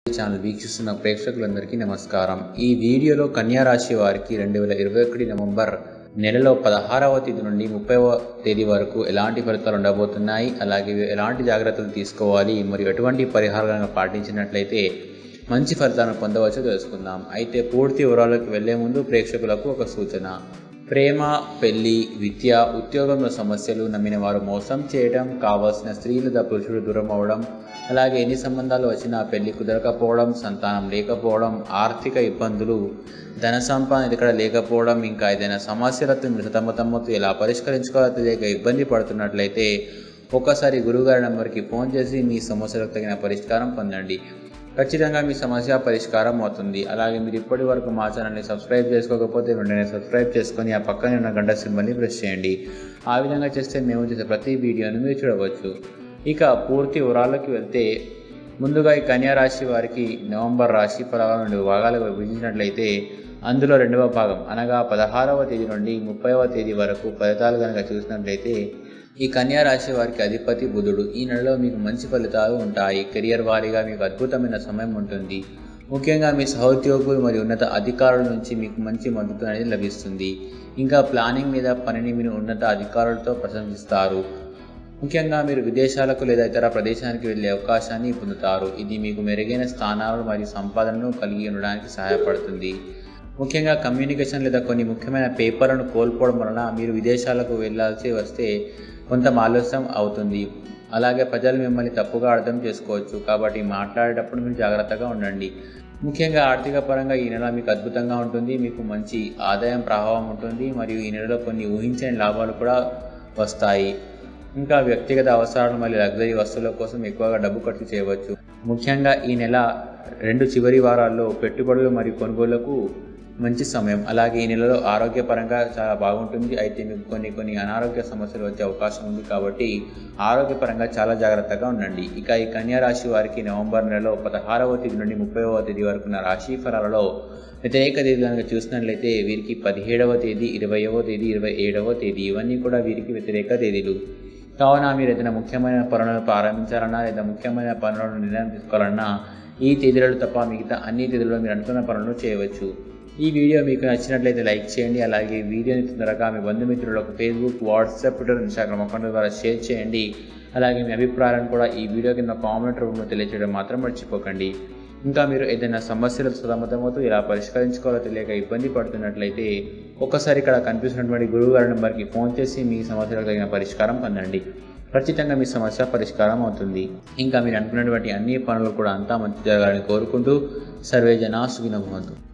channel వీక్షిస్తున్న ప్రేక్షకులందరికీ నమస్కారం ఈ వీడియోలో కన్యా రాశి వారికి రెండు వేల ఇరవై ఒకటి నవంబర్ నెలలో పదహారవ తేదీ నుండి ముప్పైవ తేదీ వరకు ఎలాంటి ఫలితాలు ఉండబోతున్నాయి అలాగే ఎలాంటి జాగ్రత్తలు తీసుకోవాలి మరియు ఎటువంటి పరిహారాలను పాటించినట్లయితే మంచి ఫలితాలను పొందవచ్చో తెలుసుకుందాం అయితే పూర్తి వివరాలకు వెళ్లే ముందు ప్రేక్షకులకు ఒక సూచన ప్రేమ పెళ్లి విద్య ఉద్యోగంలో సమస్యలు నమ్మిన వారు మోసం చేయడం కావాల్సిన స్త్రీ లేదా పురుషుడు దూరం అవడం అలాగే ఎన్ని సంబంధాలు వచ్చినా పెళ్లి కుదరకపోవడం సంతానం లేకపోవడం ఆర్థిక ఇబ్బందులు ధన సంపాదన ఇక్కడ లేకపోవడం ఇంకా ఏదైనా సమస్యలతో మీరు సతమతమ్మతో ఎలా పరిష్కరించుకోవాలో తెలియక ఇబ్బంది పడుతున్నట్లయితే ఒక్కసారి గురుగారి నెంబర్కి ఫోన్ చేసి మీ సమస్యలకు తగిన పరిష్కారం పొందండి ఖచ్చితంగా మీ సమస్య పరిష్కారం అవుతుంది అలాగే మీరు ఇప్పటి వరకు మా ఛానల్ని సబ్స్క్రైబ్ చేసుకోకపోతే వెంటనే సబ్స్క్రైబ్ చేసుకొని ఆ పక్కనే ఉన్న గంట సింబల్ని ప్రెస్ చేయండి ఆ విధంగా చేస్తే మేము చేసే ప్రతి వీడియోను మీరు చూడవచ్చు ఇక పూర్తి వివరాల్లోకి వెళ్తే ముందుగా ఈ కన్యా రాశి వారికి నవంబర్ రాశి ఫలాల నుండి భాగాలుగా విభజించినట్లయితే అందులో రెండవ భాగం అనగా పదహారవ తేదీ నుండి ముప్పైవ తేదీ వరకు ఫలితాలు కనుక చూసినట్లయితే ఈ కన్యా రాశి వారికి అధిపతి బుధుడు ఈ నెలలో మీకు మంచి ఫలితాలు ఉంటాయి కెరియర్ వారీగా మీకు అద్భుతమైన సమయం ఉంటుంది ముఖ్యంగా మీ సహోద్యోగులు మరియు ఉన్నత అధికారుల నుంచి మీకు మంచి మద్దతు అనేది లభిస్తుంది ఇంకా ప్లానింగ్ మీద పనిని మీరు ఉన్నత అధికారులతో ప్రశంసిస్తారు ముఖ్యంగా మీరు విదేశాలకు లేదా ఇతర ప్రదేశానికి వెళ్ళే అవకాశాన్ని పొందుతారు ఇది మీకు మెరుగైన స్థానాలు మరియు సంపాదనను కలిగి ఉండడానికి సహాయపడుతుంది ముఖ్యంగా కమ్యూనికేషన్ లేదా కొన్ని ముఖ్యమైన పేపర్లను కోల్పోవడం వలన మీరు విదేశాలకు వెళ్ళాల్సి వస్తే కొంత ఆలస్యం అవుతుంది అలాగే ప్రజలు మిమ్మల్ని తప్పుగా అర్థం చేసుకోవచ్చు కాబట్టి మాట్లాడేటప్పుడు మీరు జాగ్రత్తగా ఉండండి ముఖ్యంగా ఆర్థిక పరంగా ఈ నెల మీకు అద్భుతంగా ఉంటుంది మీకు మంచి ఆదాయం ప్రభావం ఉంటుంది మరియు ఈ నెలలో కొన్ని ఊహించని లాభాలు కూడా వస్తాయి ఇంకా వ్యక్తిగత అవసరాలు మరియు లగ్జరీ వస్తువుల కోసం ఎక్కువగా డబ్బు ఖర్చు చేయవచ్చు ముఖ్యంగా ఈ నెల రెండు చివరి వారాల్లో పెట్టుబడులు మరియు కొనుగోళ్లకు మంచి సమయం అలాగే ఈ నెలలో ఆరోగ్యపరంగా చాలా బాగుంటుంది అయితే మీకు కొన్ని కొన్ని అనారోగ్య సమస్యలు వచ్చే అవకాశం ఉంది కాబట్టి ఆరోగ్యపరంగా చాలా జాగ్రత్తగా ఉండండి ఇక ఈ కన్యా రాశి వారికి నవంబర్ నెలలో పదహారవ తేదీ నుండి ముప్పైవ తేదీ వరకు ఉన్న రాశి ఫలాలలో వ్యతిరేక తేదీ కనుక చూసినట్లయితే వీరికి పదిహేడవ తేదీ ఇరవైవ తేదీ ఇరవై ఏడవ తేదీ ఇవన్నీ కూడా వీరికి వ్యతిరేక తేదీలు కావున మీరు ఏదైనా ముఖ్యమైన పనులను ప్రారంభించాలన్నా లేదా ముఖ్యమైన పనులను నిర్ణయం తీసుకోవాలన్నా ఈ తేదీలలో తప్ప మిగతా అన్ని తేదీలలో మీరు అనుకున్న పనులను చేయవచ్చు ఈ వీడియో మీకు నచ్చినట్లయితే లైక్ చేయండి అలాగే వీడియోని తొందరగా మీ బంధుమిత్రులకు Facebook WhatsApp Twitter Instagram account ద్వారా షేర్ చేయండి అలాగే మీ అభిప్రాయాలను కూడా ఈ వీడియో కింద కామెంట్ రూపంలో తెలియజేయడం మాత్రం మర్చిపోకండి ఇంకా మీరు ఏదైనా సమస్యలకు సతమతమవుతూ ఇలా పరిష్కరించుకోవాలో తెలియక ఇబ్బంది పడుతున్నట్లయితే ఒక్కసారి ఇక్కడ కనిపిస్తున్నటువంటి గురువు గారి నెంబర్కి ఫోన్ చేసి మీ సమస్యలకు తగిన పరిష్కారం పొందండి ఖచ్చితంగా మీ సమస్య పరిష్కారం అవుతుంది ఇంకా మీరు అనుకున్నటువంటి అన్ని పనులు కూడా అంతా మంచి జరగాలని కోరుకుంటూ సర్వే జనా సుఖినభవంతు